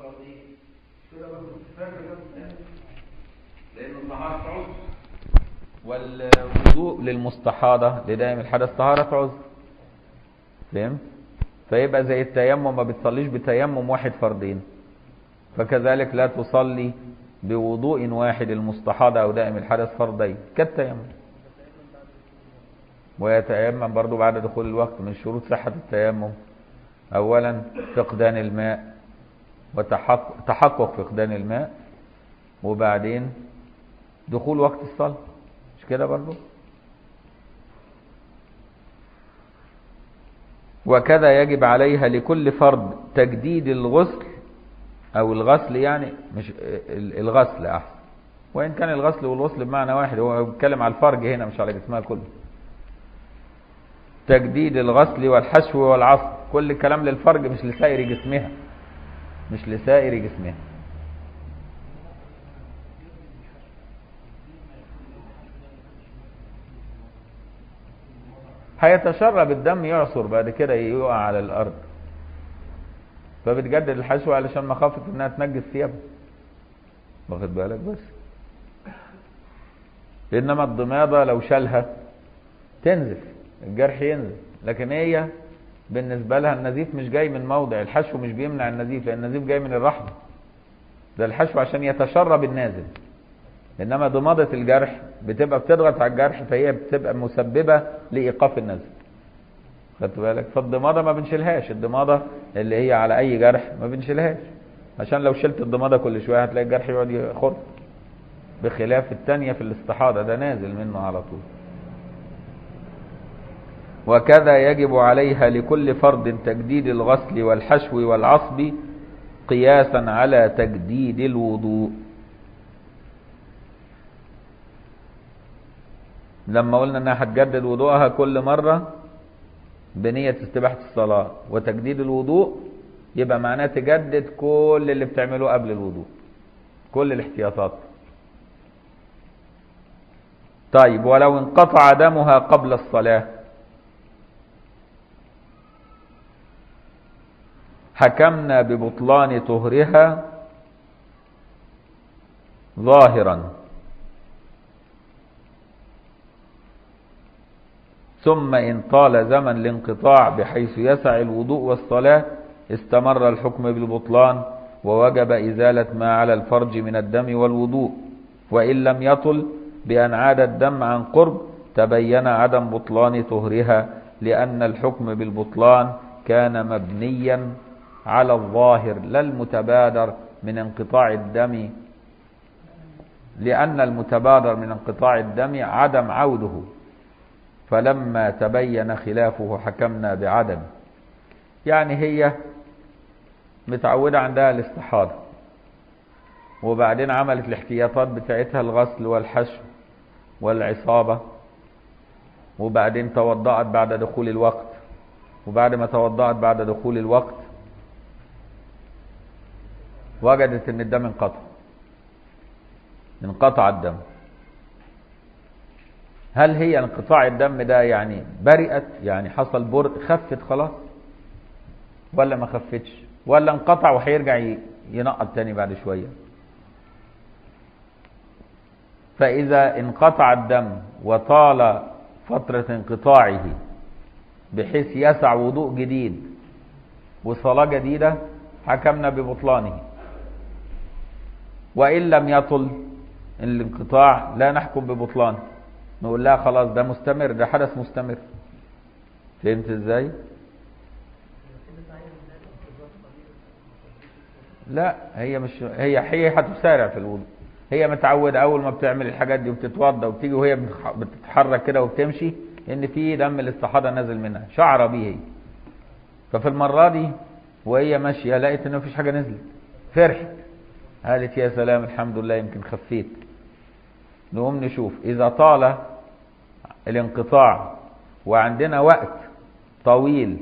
فرضية كده بقى فاكر ده لأنه طهارة عذر والوضوء للمستحاضة لدائم الحدث طهارة عذر فهمت؟ فيبقى زي التيمم ما بتصليش بتيمم واحد فردين فكذلك لا تصلي بوضوء واحد المستحاضة أو دائم الحدث فردين كالتيمم ويتيمم برضو بعد دخول الوقت من شروط صحة التيمم أولا فقدان الماء وتحقق تحقق فقدان الماء وبعدين دخول وقت الصلاة مش كده برضو وكذا يجب عليها لكل فرد تجديد الغسل او الغسل يعني مش الغسل احسن وان كان الغسل والغسل بمعنى واحد هو بيتكلم على الفرج هنا مش على جسمها كله تجديد الغسل والحشو والعصر كل الكلام للفرج مش لسائر جسمها مش لسائر جسمها هيتشرب الدم يعصر بعد كده يقع على الارض فبتجدد الحشو علشان مخافة انها تنجس ثيابها واخد بالك بس انما الضمادة لو شالها تنزف الجرح ينزف لكن هي بالنسبة لها النزيف مش جاي من موضع الحشو مش بيمنع النزيف لان النزيف جاي من الرحم ده الحشو عشان يتشرب النازل انما ضمادة الجرح بتبقى بتضغط على الجرح فهي بتبقى مسببة لايقاف النزل خدت بالك فالضمادة ما بنشيلهاش الضمادة اللي هي على اي جرح ما بنشيلهاش عشان لو شلت الضمادة كل شوية هتلاقي الجرح يقعد يخر بخلاف التانية في الاستحاضة ده نازل منه على طول وكذا يجب عليها لكل فرد تجديد الغسل والحشو والعصب قياسا على تجديد الوضوء لما قلنا انها هتجدد وضوءها كل مرة بنية استباحة الصلاة وتجديد الوضوء يبقى معناه تجدد كل اللي بتعمله قبل الوضوء كل الاحتياطات طيب ولو انقطع دمها قبل الصلاة حكمنا ببطلان طهرها ظاهرا ثم إن طال زمن الانقطاع بحيث يسع الوضوء والصلاة استمر الحكم بالبطلان ووجب إزالة ما على الفرج من الدم والوضوء وإن لم يطل بأن عاد الدم عن قرب تبين عدم بطلان طهرها لأن الحكم بالبطلان كان مبنيا على الظاهر لا المتبادر من انقطاع الدم لأن المتبادر من انقطاع الدم عدم عوده فلما تبين خلافه حكمنا بعدم يعني هي متعودة عندها الاستحاضة وبعدين عملت الاحتياطات بتاعتها الغسل والحشو والعصابة وبعدين توضأت بعد دخول الوقت وبعد ما توضأت بعد دخول الوقت وجدت ان الدم انقطع انقطع الدم هل هي انقطاع الدم ده يعني برئت يعني حصل برء خفت خلاص ولا ما خفتش ولا انقطع وهيرجع ينقط تاني بعد شوية فإذا انقطع الدم وطال فترة انقطاعه بحيث يسع وضوء جديد وصلاة جديدة حكمنا ببطلانه وإن لم يطل الانقطاع لا نحكم ببطلانه نقول لها خلاص ده مستمر ده حدث مستمر فهمت ازاي لا هي مش هي هي هتسارع في الوضوء هي متعوده اول ما بتعمل الحاجات دي وبتتوضى وبتيجي وهي بتتحرك كده وبتمشي ان في دم الاستحاضه نازل منها شعر بيه هي ففي المره دي وهي ماشيه لقيت ان مفيش حاجه نزلت فرحت قالت يا سلام الحمد لله يمكن خفيت نقوم نشوف اذا طال الانقطاع وعندنا وقت طويل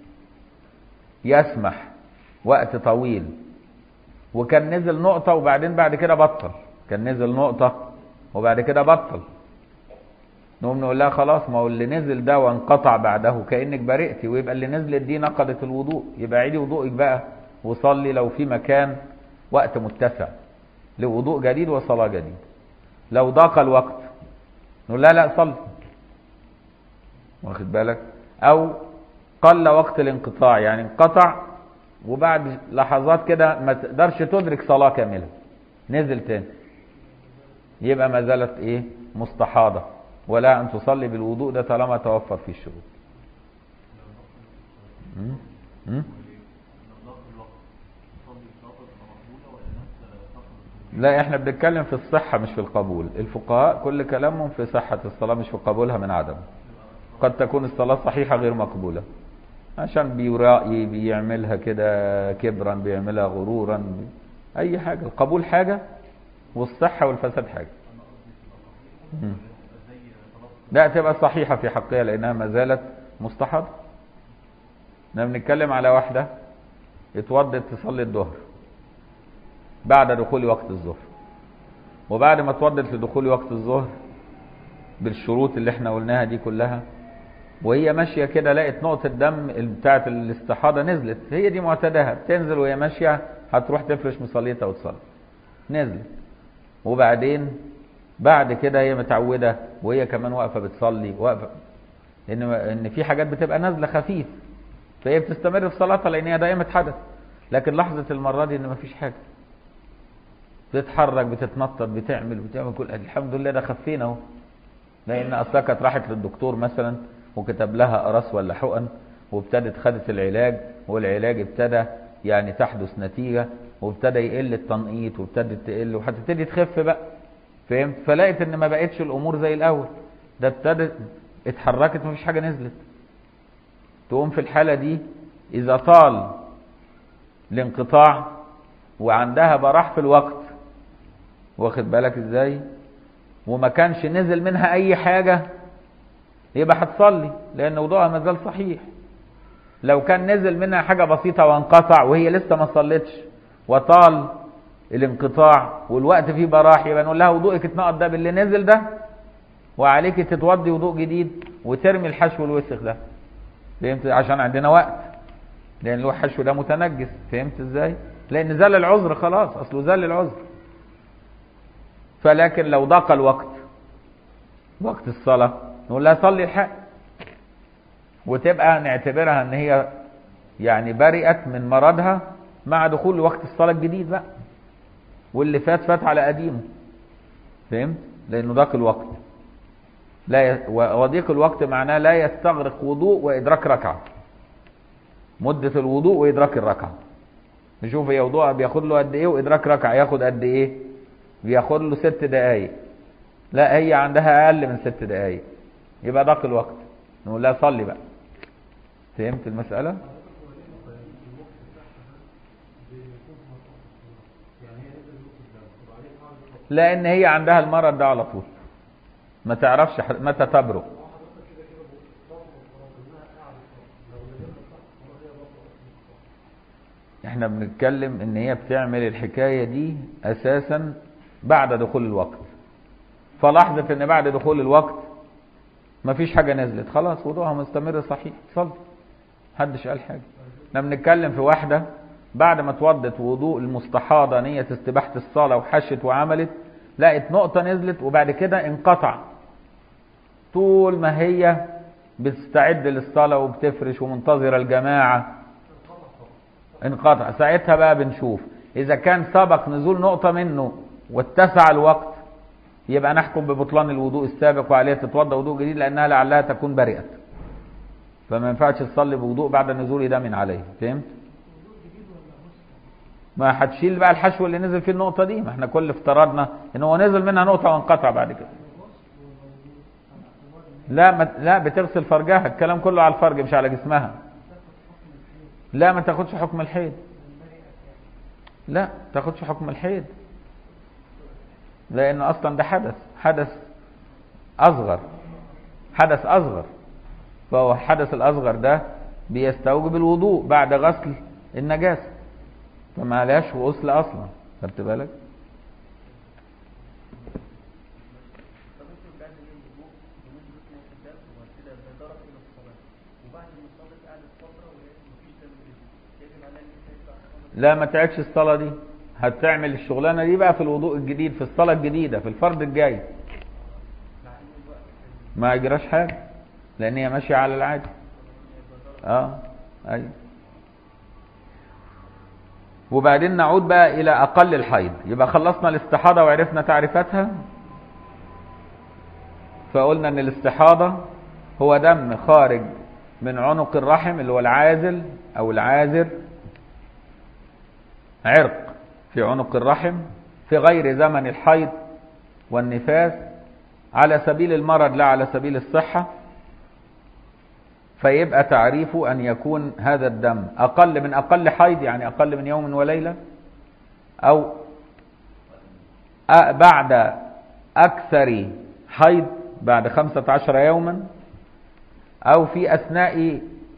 يسمح وقت طويل وكان نزل نقطة وبعدين بعد كده بطل كان نزل نقطة وبعد كده بطل نقوم نقول لها خلاص ما هو اللي نزل ده وانقطع بعده كأنك برئتي ويبقى اللي نزلت دي نقضت الوضوء يبقى عيدي وضوءك بقى وصلي لو في مكان وقت متسع لوضوء جديد وصلاة جديد لو ضاق الوقت نقول لا لا صلي واخد بالك او قل وقت الانقطاع يعني انقطع وبعد لحظات كده ما تقدرش تدرك صلاة كاملة نزل تاني يبقى ما زالت ايه مستحاضة ولا ان تصلي بالوضوء ده طالما توفر فيه الشروط م? م? لا احنا بنتكلم في الصحة مش في القبول الفقهاء كل كلامهم في صحة الصلاة مش في قبولها من عدم قد تكون الصلاة صحيحة غير مقبولة عشان بيرائي بيعملها كده كبرا بيعملها غرورا اي حاجة القبول حاجة والصحة والفساد حاجة مم. لا تبقى صحيحة في حقها لانها ما زالت مستحضة احنا بنتكلم على واحدة اتوضت تصلي الظهر بعد دخول وقت الظهر وبعد ما اتوضت لدخول وقت الظهر بالشروط اللي احنا قلناها دي كلها وهي ماشيه كده لقت نقطه دم بتاعه الاستحاضه نزلت هي دي معتادها بتنزل وهي ماشيه هتروح تفرش مصليتها وتصلي نزلت وبعدين بعد كده هي متعوده وهي كمان واقفه بتصلي واقفه ان ان في حاجات بتبقى نازله خفيف فهي بتستمر في صلاتها لان هي دائمه حدث لكن لحظه المره دي ان مفيش حاجه بتتحرك بتتنطط بتعمل بتعمل كل الحمد لله ده خفينا اهو لان اصلها كانت راحت للدكتور مثلا وكتب لها اقراص ولا حقن وابتدت خدت العلاج والعلاج ابتدى يعني تحدث نتيجه وابتدى يقل التنقيط وابتدت تقل وهتبتدي تخف بقى فهمت فلقيت ان ما بقتش الامور زي الاول ده ابتدت اتحركت مفيش حاجه نزلت تقوم في الحاله دي اذا طال الانقطاع وعندها براح في الوقت واخد بالك ازاي وما كانش نزل منها اي حاجة يبقى هتصلي لان وضوءها ما زال صحيح لو كان نزل منها حاجة بسيطة وانقطع وهي لسه ما صلتش وطال الانقطاع والوقت فيه براح يبقى نقول لها وضوءك اتنقض ده باللي نزل ده وعليك تتوضي وضوء جديد وترمي الحشو الوسخ ده فهمت عشان عندنا وقت لان له الحشو ده متنجس فهمت ازاي لان زال العذر خلاص اصله زال العذر فلكن لو ضاق الوقت وقت الصلاة نقول لها صلي الحق وتبقى نعتبرها ان هي يعني برئت من مرضها مع دخول وقت الصلاة الجديد بقى واللي فات فات على قديمه فهمت لانه ضاق الوقت لا ي... وضيق الوقت معناه لا يستغرق وضوء وادراك ركعه مده الوضوء وادراك الركعه نشوف هي وضوءها بياخد له قد ايه وادراك ركعه ياخد قد ايه بياخد له ست دقايق لا هي عندها اقل من ست دقايق يبقى ضاق الوقت نقول لها صلي بقى فهمت المساله لان هي عندها المرض ده على طول ما تعرفش متى تبرق احنا بنتكلم ان هي بتعمل الحكاية دي اساسا بعد دخول الوقت فلحظة ان بعد دخول الوقت مفيش حاجة نزلت خلاص وضوءها مستمر صحيح صلي محدش قال حاجة احنا بنتكلم في واحدة بعد ما توضت وضوء المستحاضة نية استباحة الصلاة وحشت وعملت لقت نقطة نزلت وبعد كده انقطع طول ما هي بتستعد للصلاة وبتفرش ومنتظرة الجماعة انقطع ساعتها بقى بنشوف إذا كان سبق نزول نقطة منه واتسع الوقت يبقى نحكم ببطلان الوضوء السابق وعليها تتوضا وضوء جديد لأنها لعلها تكون برئت فما ينفعش تصلي بوضوء بعد نزول دم عليه فهمت؟ ما هتشيل بقى الحشو اللي نزل فيه النقطة دي ما احنا كل افترضنا ان هو نزل منها نقطة وانقطع بعد كده لا ما لا بتغسل فرجها الكلام كله على الفرج مش على جسمها لا ما تاخدش حكم الحيض لا تاخدش حكم الحيض لانه اصلا ده حدث حدث اصغر حدث اصغر فهو الحدث الاصغر ده بيستوجب الوضوء بعد غسل النجاسه فما لهاش غسل اصلا خدت بالك لا ما تعيدش الصلاة دي هتعمل الشغلانة دي بقى في الوضوء الجديد في الصلاة الجديدة في الفرض الجاي ما يجراش حاجة لأن هي ماشية على العادي اه ايوه وبعدين نعود بقى إلى أقل الحيض يبقى خلصنا الاستحاضة وعرفنا تعريفاتها فقلنا ان الاستحاضة هو دم خارج من عنق الرحم اللي هو العازل او العازر عرق في عنق الرحم في غير زمن الحيض والنفاس على سبيل المرض لا على سبيل الصحة فيبقى تعريفه أن يكون هذا الدم أقل من أقل حيض يعني أقل من يوم وليلة أو بعد أكثر حيض بعد خمسة عشر يوما أو في أثناء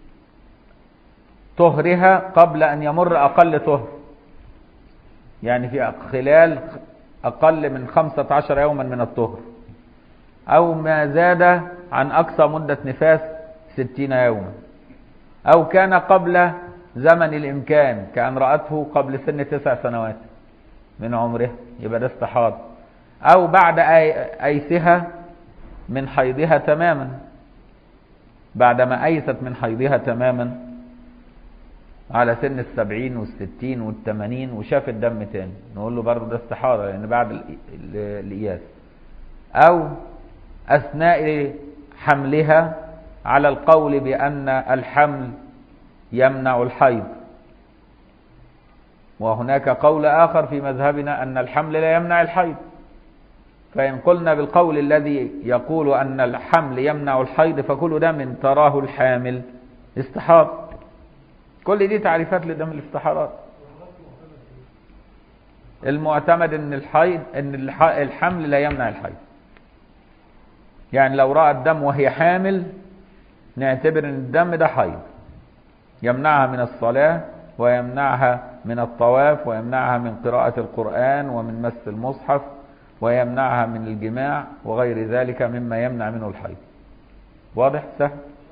طهرها قبل أن يمر أقل طهر يعني في خلال أقل من خمسة عشر يوما من الطهر أو ما زاد عن أقصى مدة نفاس ستين يوما أو كان قبل زمن الإمكان كأن رأته قبل سن تسع سنوات من عمره يبقى ده استحاض أو بعد أيسها من حيضها تماما بعدما أيست من حيضها تماما على سن السبعين والستين والثمانين وشاف الدم تاني نقول له برضه ده استحاضة لأن بعد الإياس أو أثناء حملها على القول بأن الحمل يمنع الحيض وهناك قول آخر في مذهبنا أن الحمل لا يمنع الحيض فإن قلنا بالقول الذي يقول أن الحمل يمنع الحيض فكل دم تراه الحامل استحاض كل دي تعريفات لدم الاستحاضات المعتمد ان الحيض ان الحمل لا يمنع الحيض يعني لو رأى الدم وهي حامل نعتبر ان الدم ده حيض يمنعها من الصلاة ويمنعها من الطواف ويمنعها من قراءة القرآن ومن مس المصحف ويمنعها من الجماع وغير ذلك مما يمنع منه الحيض واضح سهل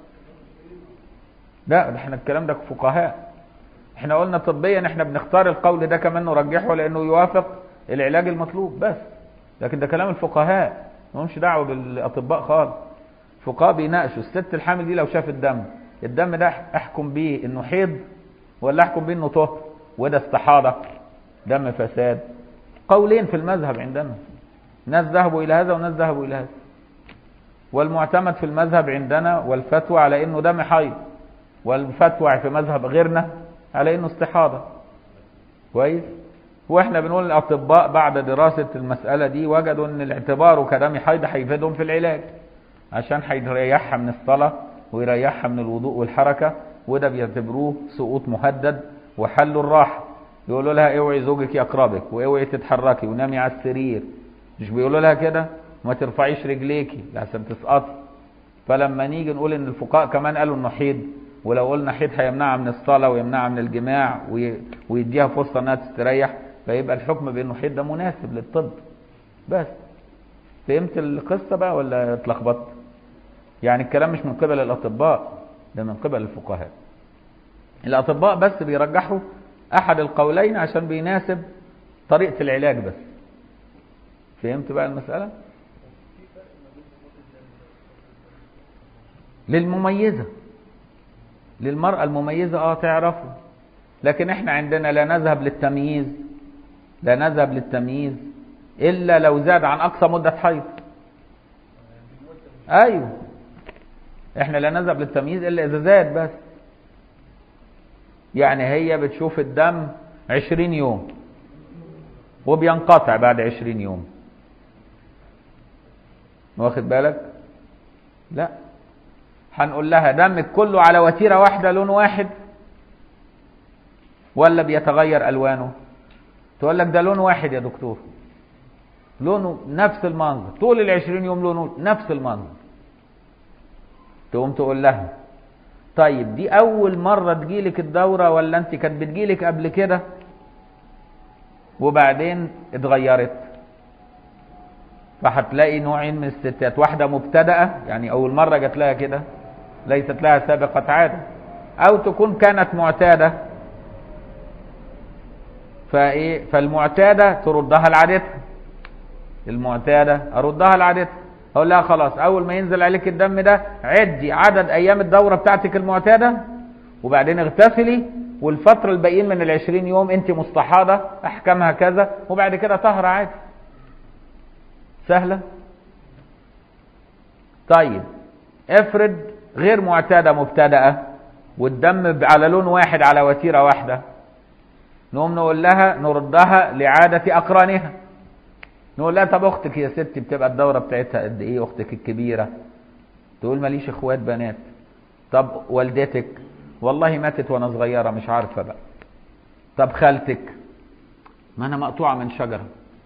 لا احنا الكلام ده فقهاء احنا قلنا طبيا احنا بنختار القول ده كمان نرجحه لانه يوافق العلاج المطلوب بس لكن ده كلام الفقهاء ملهمش دعوه بالاطباء خالص الفقهاء بيناقشوا الست الحامل دي لو شافت الدم الدم ده احكم بيه انه حيض ولا احكم بيه انه طهر وده استحاضه دم فساد قولين في المذهب عندنا ناس ذهبوا الى هذا وناس ذهبوا الى هذا والمعتمد في المذهب عندنا والفتوى على انه دم حيض والفتوى في مذهب غيرنا على انه استحاضه كويس واحنا بنقول الاطباء بعد دراسه المساله دي وجدوا ان الاعتبار كدم حيض هيفيدهم في العلاج عشان هيريحها من الصلاه ويريحها من الوضوء والحركه وده بيعتبروه سقوط مهدد وحل الراحه يقولوا لها اوعي زوجك يقربك واوعي تتحركي ونامي على السرير مش بيقولوا لها كده ما ترفعيش رجليكي عشان تسقطي فلما نيجي نقول ان الفقهاء كمان قالوا انه حيض ولو قلنا حيض هيمنعها من الصلاه ويمنعها من الجماع ويديها فرصه انها تستريح فيبقى الحكم بانه حيض ده مناسب للطب بس فهمت القصه بقى ولا اتلخبطت يعني الكلام مش من قبل الاطباء ده من قبل الفقهاء الاطباء بس بيرجحوا احد القولين عشان بيناسب طريقه العلاج بس فهمت بقى المساله للمميزه للمرأة المميزة اه تعرفه لكن احنا عندنا لا نذهب للتمييز لا نذهب للتمييز الا لو زاد عن اقصى مدة حيض ايوه احنا لا نذهب للتمييز الا اذا زاد بس يعني هي بتشوف الدم عشرين يوم وبينقطع بعد عشرين يوم واخد بالك لا هنقول لها دمك كله على وتيره واحده لون واحد ولا بيتغير الوانه تقول لك ده لون واحد يا دكتور لونه نفس المنظر طول العشرين يوم لونه نفس المنظر تقوم تقول لها طيب دي اول مرة تجيلك الدورة ولا انت كانت بتجيلك قبل كده وبعدين اتغيرت فهتلاقي نوعين من الستات واحدة مبتدأة يعني اول مرة جات لها كده ليست لها سابقة عادة او تكون كانت معتادة فايه فالمعتاده تردها لعادتها المعتاده اردها لعادتها اقول لها خلاص اول ما ينزل عليك الدم ده عدي عدد ايام الدوره بتاعتك المعتاده وبعدين اغتسلي والفتره الباقيين من العشرين يوم انت مستحاضه احكامها كذا وبعد كده طهر عادي سهله طيب افرض غير معتاده مبتدأه والدم على لون واحد على وتيره واحده نقوم نقول لها نردها لعاده اقرانها نقول لها طب اختك يا ستي بتبقى الدوره بتاعتها قد ايه اختك الكبيره تقول ماليش اخوات بنات طب والدتك والله ماتت وانا صغيره مش عارفه بقى طب خالتك ما انا مقطوعه من شجره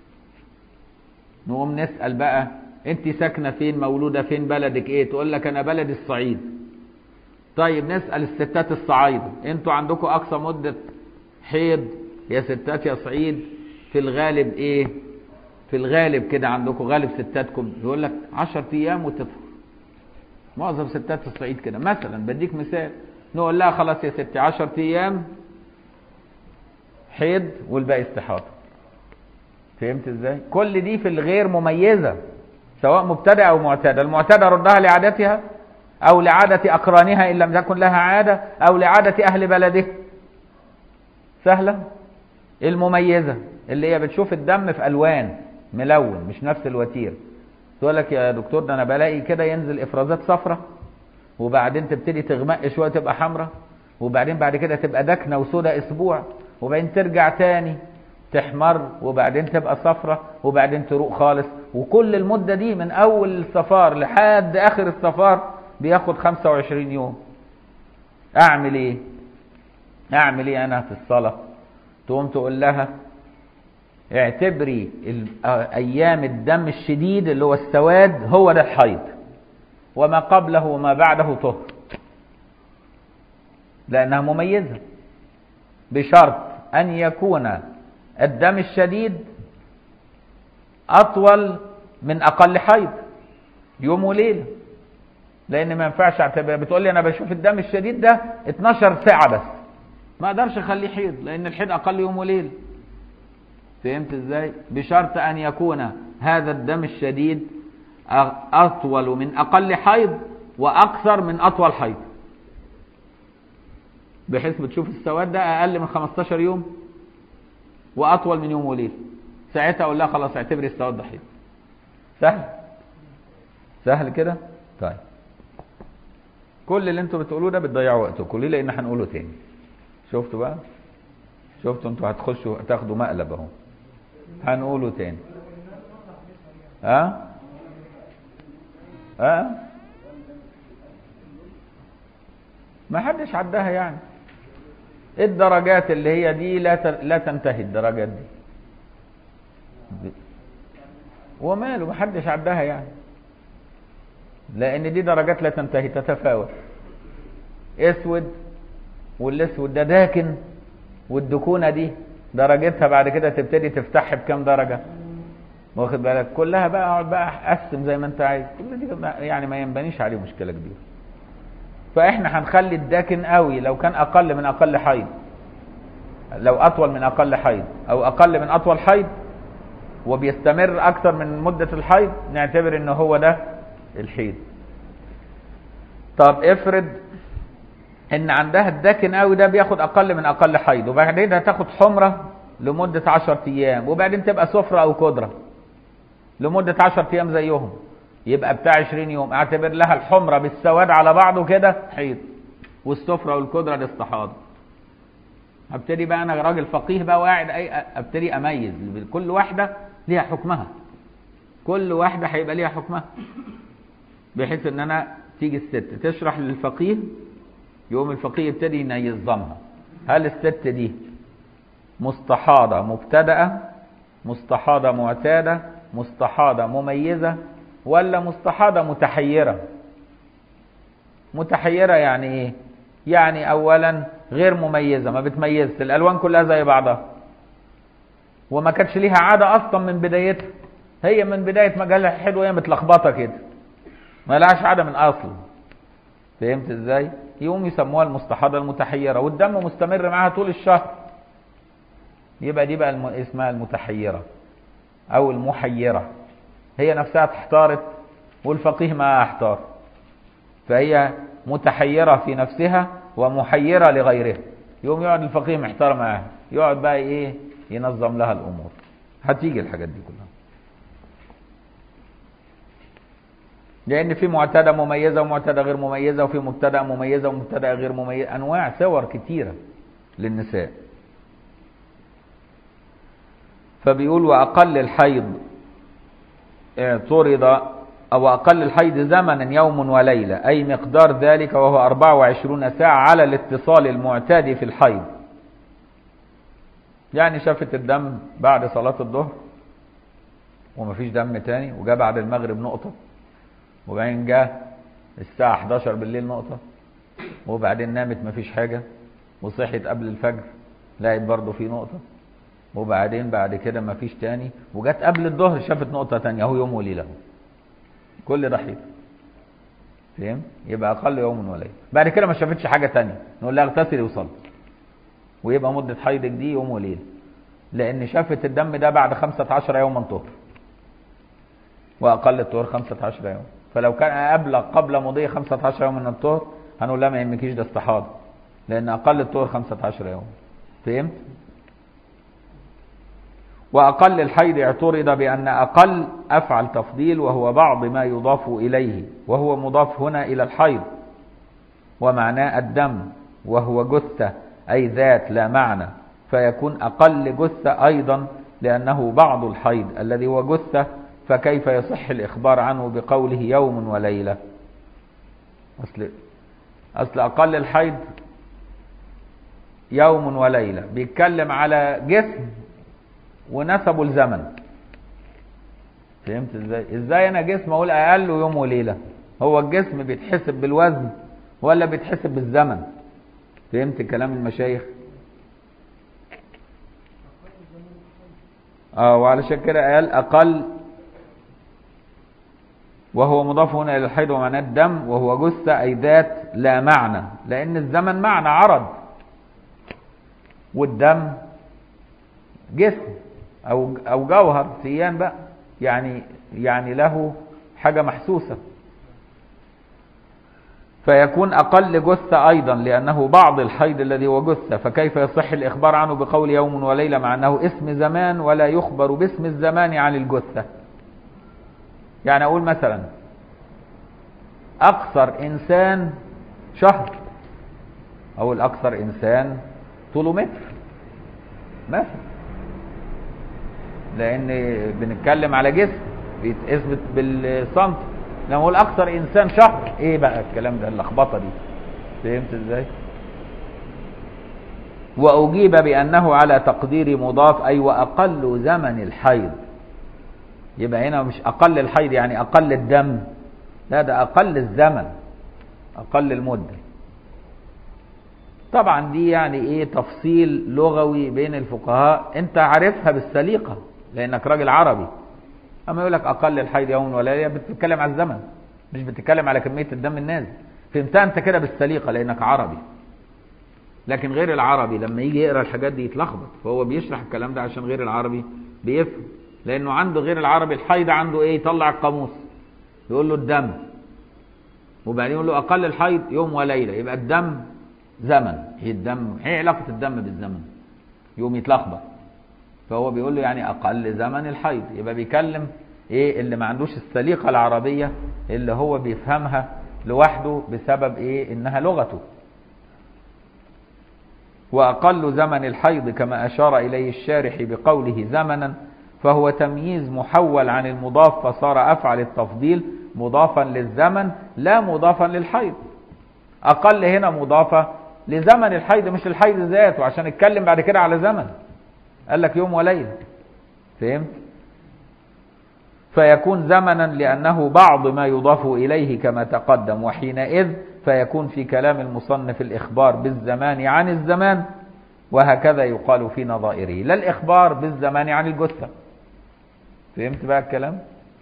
نقوم نسال بقى انت ساكنه فين مولوده فين بلدك ايه تقول لك انا بلد الصعيد طيب نسال الستات الصعايده انتوا عندكم اقصى مده حيض يا ستات يا صعيد في الغالب ايه في الغالب كده عندكم غالب ستاتكم يقول لك 10 ايام وتطهر معظم ستات الصعيد كده مثلا بديك مثال نقول لها خلاص يا ستي 10 ايام حيض والباقي استحاضه فهمت ازاي كل دي في الغير مميزه سواء مبتدأ او معتاده المعتاده ردها لعادتها او لعاده اقرانها ان لم تكن لها عاده او لعاده اهل بلده سهله المميزه اللي هي بتشوف الدم في الوان ملون مش نفس الوتير تقول لك يا دكتور ده انا بلاقي كده ينزل افرازات صفرة وبعدين تبتدي تغمق شويه تبقى حمراء وبعدين بعد كده تبقى دكنه وسودة اسبوع وبعدين ترجع تاني تحمر وبعدين تبقى صفرة وبعدين تروق خالص وكل المدة دي من أول الصفار لحد آخر الصفار بياخد 25 يوم أعمل إيه؟ أعمل إيه أنا في الصلاة؟ تقوم تقول لها اعتبري أيام الدم الشديد اللي هو السواد هو ده الحيض وما قبله وما بعده طهر لأنها مميزة بشرط أن يكون الدم الشديد أطول من أقل حيض يوم وليلة لأن ما ينفعش اعتبر بتقول لي أنا بشوف الدم الشديد ده 12 ساعة بس ما أقدرش أخليه حيض لأن الحيض أقل يوم وليلة فهمت إزاي؟ بشرط أن يكون هذا الدم الشديد أطول من أقل حيض وأكثر من أطول حيض بحيث بتشوف السواد ده أقل من 15 يوم واطول من يوم وليله ساعتها اقول لها خلاص اعتبري السواد ده حيض سهل سهل كده طيب كل اللي انتوا بتقولوه ده بتضيعوا وقتكم ليه لان هنقوله تاني شفتوا بقى شفتوا انتوا هتخشوا تاخدوا مقلب اهو هنقوله تاني ها ها ما حدش عداها يعني الدرجات اللي هي دي لا لا تنتهي الدرجات دي وماله محدش عداها يعني لان دي درجات لا تنتهي تتفاوت اسود والاسود ده داكن والدكونه دي درجتها بعد كده تبتدي تفتح بكام درجه واخد بالك كلها بقى اقعد بقى اقسم زي ما انت عايز كل دي يعني ما ينبنيش عليه مشكله كبيره فاحنا هنخلي الداكن قوي لو كان اقل من اقل حيض لو اطول من اقل حيض او اقل من اطول حيض وبيستمر اكثر من مدة الحيض نعتبر ان هو ده الحيض طب افرض ان عندها الداكن قوي ده بياخد اقل من اقل حيض وبعدين هتاخد حمرة لمدة 10 ايام وبعدين تبقى صفرة او كدرة لمدة 10 ايام زيهم يبقى بتاع 20 يوم اعتبر لها الحمرة بالسواد على بعضه كده حيض والسفرة والكدرة الاستحاضة ابتدي بقى انا راجل فقيه بقى وقاعد ابتدي اميز كل واحدة ليها حكمها كل واحدة هيبقى ليها حكمها بحيث ان انا تيجي الست تشرح للفقيه يقوم الفقيه يبتدي ينظمها هل الست دي مستحاضة مبتدأة مستحاضة معتادة مستحاضة مميزة ولا مستحاضة متحيرة متحيرة يعني ايه يعني اولا غير مميزة ما بتميزش الالوان كلها زي بعضها وما كانتش ليها عادة اصلا من بدايتها هي من بداية ما جالها حلو هي متلخبطة كده ما لهاش عادة من اصل فهمت ازاي يقوم يسموها المستحاضة المتحيرة والدم مستمر معاها طول الشهر يبقى دي بقى الم... اسمها المتحيرة أو المحيرة هي نفسها احتارت والفقيه ما احتار فهي متحيرة في نفسها ومحيرة لغيرها يوم يقعد الفقيه محتار معاها يقعد بقى ايه ينظم لها الامور هتيجي الحاجات دي كلها لان في معتدى مميزه ومعتدى غير مميزه وفي مبتدا مميزه ومبتدا غير مميزه انواع صور كتيره للنساء فبيقول واقل الحيض اعترض أو أقل الحيض زمنا يوم وليلة أي مقدار ذلك وهو 24 ساعة على الاتصال المعتاد في الحيض يعني شافت الدم بعد صلاة الظهر ومفيش دم تاني وجاء بعد المغرب نقطة وبعدين جاء الساعة 11 بالليل نقطة وبعدين نامت مفيش حاجة وصحت قبل الفجر لقيت برضه في نقطة وبعدين بعد كده مفيش تاني وجت قبل الظهر شافت نقطة تانية اهو يوم وليلة كل ده حيض فهم يبقى اقل يوم وليله بعد كده ما شافتش حاجه تانية نقول لها اغتسلي وصلي ويبقى مده حيضك دي يوم وليله لان شافت الدم ده بعد 15 يوما طهر واقل الطهر 15 يوم فلو كان ابلغ قبل مضي 15 يوم من الطهر هنقول لها ما يهمكيش ده استحاضه لان اقل الطهر 15 يوم فهمت وأقل الحيض اعترض بأن أقل أفعل تفضيل وهو بعض ما يضاف إليه وهو مضاف هنا إلى الحيض ومعناه الدم وهو جثة أي ذات لا معنى فيكون أقل جثة أيضا لأنه بعض الحيض الذي هو جثة فكيف يصح الإخبار عنه بقوله يوم وليلة أصل, أصل أقل الحيض يوم وليلة بيتكلم على جسم ونسبه الزمن فهمت ازاي ازاي انا جسم اقول اقل يوم وليله هو الجسم بيتحسب بالوزن ولا بيتحسب بالزمن فهمت كلام المشايخ اه وعلشان كده قال اقل وهو مضاف هنا الى الحيض ومعناه الدم وهو جثه اي ذات لا معنى لان الزمن معنى عرض والدم جسم او او جوهر سيان بقى يعني يعني له حاجه محسوسه فيكون اقل جثه ايضا لانه بعض الحيض الذي هو جثه فكيف يصح الاخبار عنه بقول يوم وليله مع انه اسم زمان ولا يخبر باسم الزمان عن الجثه يعني اقول مثلا اقصر انسان شهر او الاكثر انسان طوله متر مثلا لان بنتكلم على جسم بيتثبت بالسنتي لما اقول اكثر انسان شهر ايه بقى الكلام ده اللخبطه دي فهمت ازاي واجيب بانه على تقدير مضاف اي واقل زمن الحيض يبقى هنا مش اقل الحيض يعني اقل الدم لا ده اقل الزمن اقل المده طبعا دي يعني ايه تفصيل لغوي بين الفقهاء انت عارفها بالسليقه لانك راجل عربي اما يقول لك اقل الحيض يوم ولا بتتكلم على الزمن مش بتتكلم على كميه الدم النازل فهمتها انت كده بالسليقه لانك عربي لكن غير العربي لما يجي يقرا الحاجات دي يتلخبط فهو بيشرح الكلام ده عشان غير العربي بيفهم لانه عنده غير العربي الحيض عنده ايه يطلع القاموس يقول له الدم وبعدين يقول له اقل الحيض يوم وليله يبقى الدم زمن ايه الدم ايه علاقه الدم بالزمن يوم يتلخبط فهو بيقول له يعني اقل زمن الحيض يبقى بيكلم ايه اللي ما عندوش السليقه العربيه اللي هو بيفهمها لوحده بسبب ايه انها لغته واقل زمن الحيض كما اشار اليه الشارح بقوله زمنا فهو تمييز محول عن المضاف فصار افعل التفضيل مضافا للزمن لا مضافا للحيض اقل هنا مضافه لزمن الحيض مش الحيض ذاته عشان اتكلم بعد كده على زمن قال لك يوم وليله فهمت فيكون زمنا لانه بعض ما يضاف اليه كما تقدم وحينئذ فيكون في كلام المصنف الاخبار بالزمان عن الزمان وهكذا يقال في نظائره لا الاخبار بالزمان عن الجثه فهمت بقى الكلام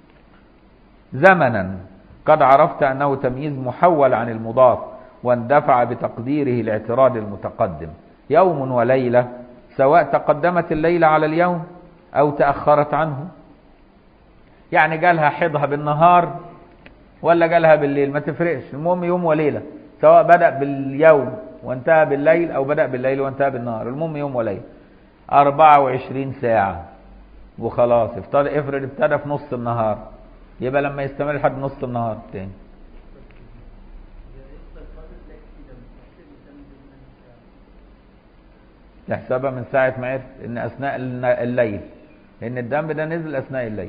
زمنا قد عرفت انه تمييز محول عن المضاف واندفع بتقديره الاعتراض المتقدم يوم وليله سواء تقدمت الليلة على اليوم أو تأخرت عنه يعني جالها حيضها بالنهار ولا جالها بالليل ما تفرقش المهم يوم وليلة سواء بدأ باليوم وانتهى بالليل أو بدأ بالليل وانتهى بالنهار المهم يوم وليلة 24 ساعة وخلاص افرض افرض ابتدى في نص النهار يبقى لما يستمر لحد نص النهار تاني تحسبها من ساعة ما عرفت ان اثناء الليل لان الدم ده نزل اثناء الليل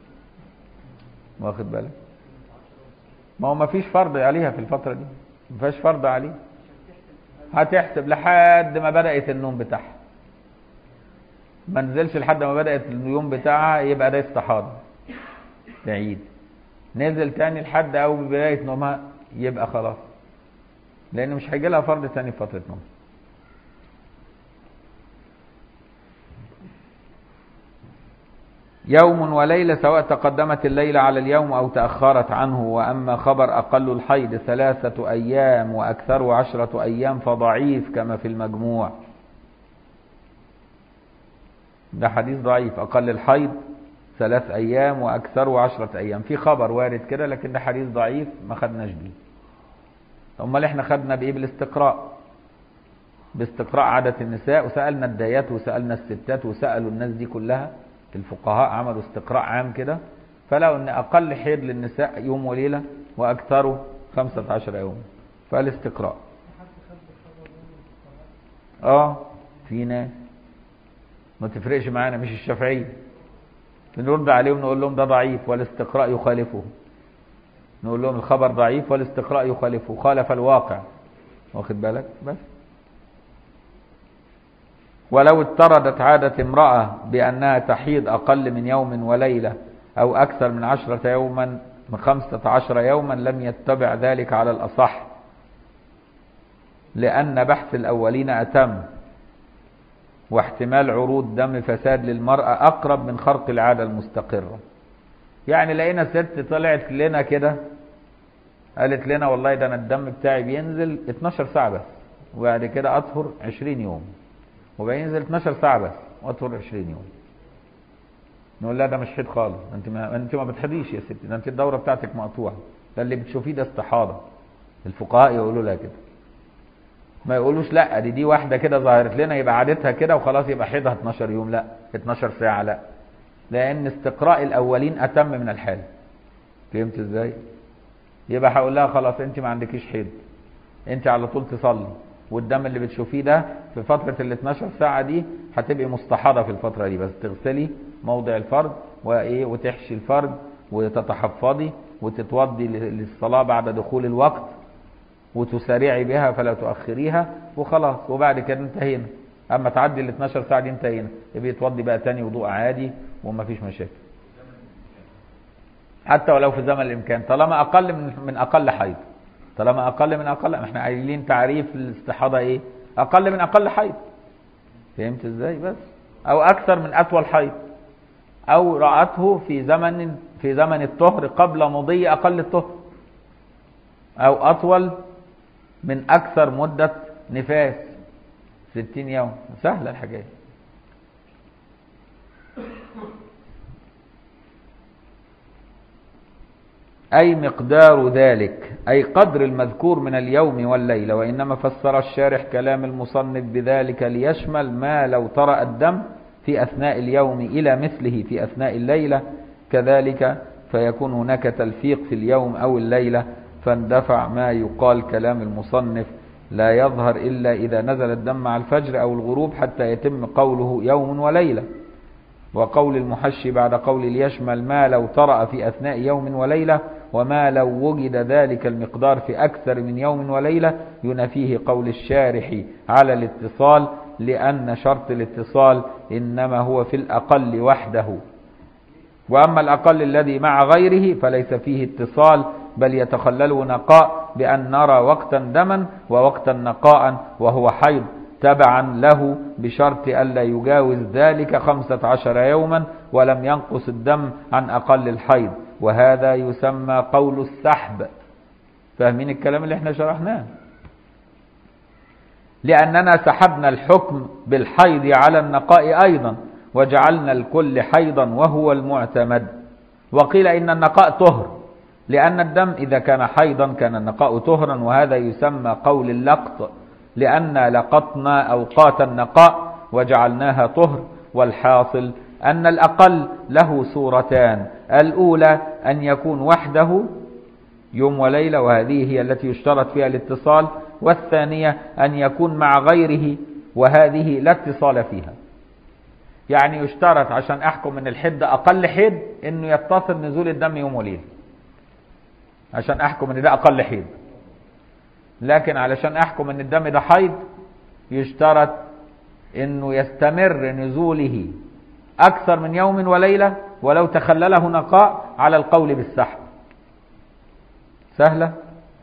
واخد بالك ما هو ما فيش فرض عليها في الفترة دي ما فيهاش فرض عليه هتحسب لحد ما بدأت النوم بتاعها ما نزلش لحد ما بدأت اليوم بتاعها يبقى ده استحاضة تعيد نزل تاني لحد أول بداية نومها يبقى خلاص لأن مش هيجي لها فرض تاني في فترة نوم يوم وليلة سواء تقدمت الليلة على اليوم أو تأخرت عنه وأما خبر أقل الحيض ثلاثة أيام وأكثر عشرة أيام فضعيف كما في المجموع ده حديث ضعيف أقل الحيض ثلاث أيام وأكثر عشرة أيام في خبر وارد كده لكن ده حديث ضعيف ما خدناش بيه أمال إحنا خدنا بإيه بالاستقراء باستقراء عادة النساء وسألنا الدايات وسألنا الستات وسألوا الناس دي كلها الفقهاء عملوا استقراء عام كده فلقوا ان اقل حيض للنساء يوم وليلة واكثره 15 يوم فالاستقراء اه في ناس ما تفرقش معانا مش الشافعية بنرد عليهم نقول لهم ده ضعيف والاستقراء يخالفه نقول لهم الخبر ضعيف والاستقراء يخالفه خالف الواقع واخد بالك بس ولو اضطردت عادة امرأة بأنها تحيض أقل من يوم وليلة أو أكثر من عشرة يوما من خمسة عشر يوما لم يتبع ذلك على الأصح لأن بحث الأولين أتم واحتمال عروض دم فساد للمرأة أقرب من خرق العادة المستقرة يعني لقينا ست طلعت لنا كده قالت لنا والله ده أنا الدم بتاعي بينزل 12 ساعة بس وبعد كده أطهر 20 يوم وبينزل 12 ساعة بس واطهر 20 يوم نقول لا ده مش حيض خالص انت ما انت ما بتحضيش يا ستي ده انت الدوره بتاعتك مقطوعه ده اللي بتشوفيه ده استحاضه الفقهاء يقولوا لها كده ما يقولوش لا دي دي واحده كده ظهرت لنا يبقى عادتها كده وخلاص يبقى حيضها 12 يوم لا 12 ساعه لا لان استقراء الاولين اتم من الحال فهمت ازاي يبقى هقول لها خلاص انت ما عندكيش حيض انت على طول تصلي والدم اللي بتشوفيه ده في فترة ال 12 ساعة دي هتبقي مستحاضة في الفترة دي بس تغسلي موضع الفرد وايه وتحشي الفرد وتتحفظي وتتوضي للصلاة بعد دخول الوقت وتسارعي بها فلا تؤخريها وخلاص وبعد كده انتهينا اما تعدي ال 12 ساعة دي انتهينا يبقى تودي بقى تاني وضوء عادي وما فيش مشاكل حتى ولو في زمن الامكان طالما اقل من من اقل حيض طالما اقل من اقل احنا قايلين تعريف الاستحاضه ايه اقل من اقل حيض فهمت ازاي بس او اكثر من اطول حيض او راته في زمن في زمن الطهر قبل مضي اقل الطهر او اطول من اكثر مده نفاس 60 يوم سهله الحكايه أي مقدار ذلك أي قدر المذكور من اليوم والليلة وإنما فسر الشارح كلام المصنف بذلك ليشمل ما لو طرأ الدم في أثناء اليوم إلى مثله في أثناء الليلة كذلك فيكون هناك تلفيق في اليوم أو الليلة فاندفع ما يقال كلام المصنف لا يظهر إلا إذا نزل الدم مع الفجر أو الغروب حتى يتم قوله يوم وليلة وقول المحشي بعد قول ليشمل ما لو طرأ في أثناء يوم وليلة وما لو وجد ذلك المقدار في أكثر من يوم وليلة ينفيه قول الشارح على الاتصال لأن شرط الاتصال إنما هو في الأقل وحده وأما الأقل الذي مع غيره فليس فيه اتصال بل يتخلله نقاء بأن نرى وقتا دما ووقتا نقاء وهو حيض تبعا له بشرط ألا يجاوز ذلك خمسة عشر يوما ولم ينقص الدم عن أقل الحيض وهذا يسمى قول السحب فاهمين الكلام اللي احنا شرحناه لأننا سحبنا الحكم بالحيض على النقاء أيضا وجعلنا الكل حيضا وهو المعتمد وقيل إن النقاء طهر لأن الدم إذا كان حيضا كان النقاء طهرا وهذا يسمى قول اللقط لأن لقطنا أوقات النقاء وجعلناها طهر والحاصل أن الأقل له صورتان الأولى أن يكون وحده يوم وليلة وهذه هي التي يشترط فيها الاتصال والثانية أن يكون مع غيره وهذه لا اتصال فيها يعني يشترط عشان أحكم أن الحد أقل حد أنه يتصل نزول الدم يوم وليلة عشان أحكم أن ده أقل حيض لكن علشان أحكم أن الدم ده حيض يشترط أنه يستمر نزوله أكثر من يوم وليلة ولو تخلله نقاء على القول بالسحب سهلة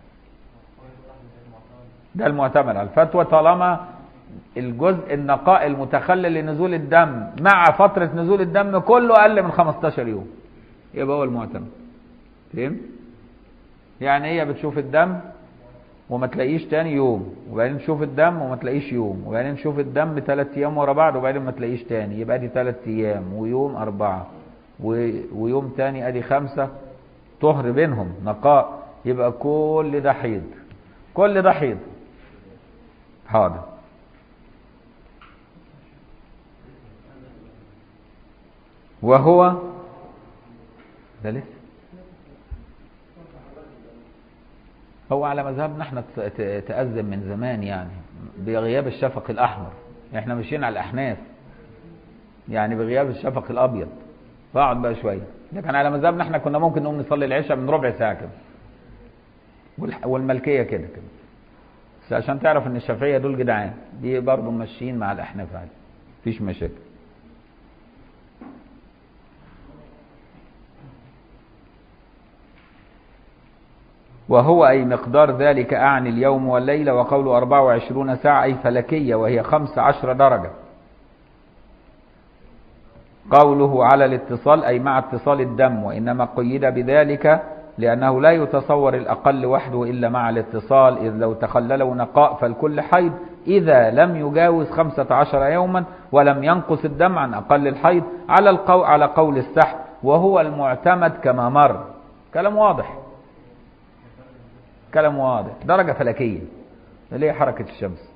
ده المعتمد على الفتوى طالما الجزء النقاء المتخلل لنزول الدم مع فترة نزول الدم كله أقل من 15 يوم يبقى هو المعتمد فهمت؟ يعني هي بتشوف الدم وما تلاقيش تاني يوم وبعدين تشوف الدم وما تلاقيش يوم وبعدين تشوف الدم ثلاث ايام ورا بعض وبعدين ما تلاقيش تاني يبقى دي ثلاث ايام ويوم اربعة و... ويوم تاني ادي خمسة طهر بينهم نقاء يبقى كل ده حيض كل ده حيض حاضر وهو ده لسه هو على مذهبنا احنا تأذن من زمان يعني بغياب الشفق الأحمر احنا ماشيين على الأحناف يعني بغياب الشفق الأبيض فاقعد بقى شوية لكن على مذهبنا احنا كنا ممكن نقوم نصلي العشاء من ربع ساعة كده والملكية كده كده بس عشان تعرف ان الشافعية دول جدعان دي برضه ماشيين مع الأحناف عادي مفيش مشاكل وهو أي مقدار ذلك أعني اليوم والليلة وقوله 24 ساعة أي فلكية وهي 15 درجة قوله على الاتصال أي مع اتصال الدم وإنما قيد بذلك لأنه لا يتصور الأقل وحده إلا مع الاتصال إذ لو تخلله نقاء فالكل حيض إذا لم يجاوز 15 يوما ولم ينقص الدم عن أقل الحيض على القول على قول السحب وهو المعتمد كما مر كلام واضح كلام واضح درجة فلكية اللي هي حركة الشمس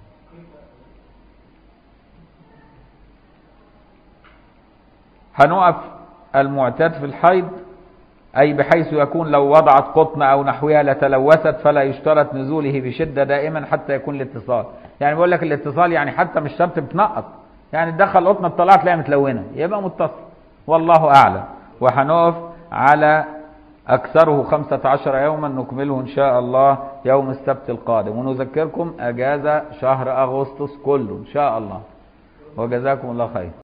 هنقف المعتاد في الحيض أي بحيث يكون لو وضعت قطن أو نحوها لتلوثت فلا يشترط نزوله بشدة دائما حتى يكون الاتصال يعني بيقول لك الاتصال يعني حتى مش شرط بتنقط يعني تدخل قطنة طلعت تلاقيها متلونة يبقى متصل والله أعلم وهنقف على أكثره خمسة عشر يوما نكمله إن شاء الله يوم السبت القادم ونذكركم أجازة شهر أغسطس كله إن شاء الله وجزاكم الله خير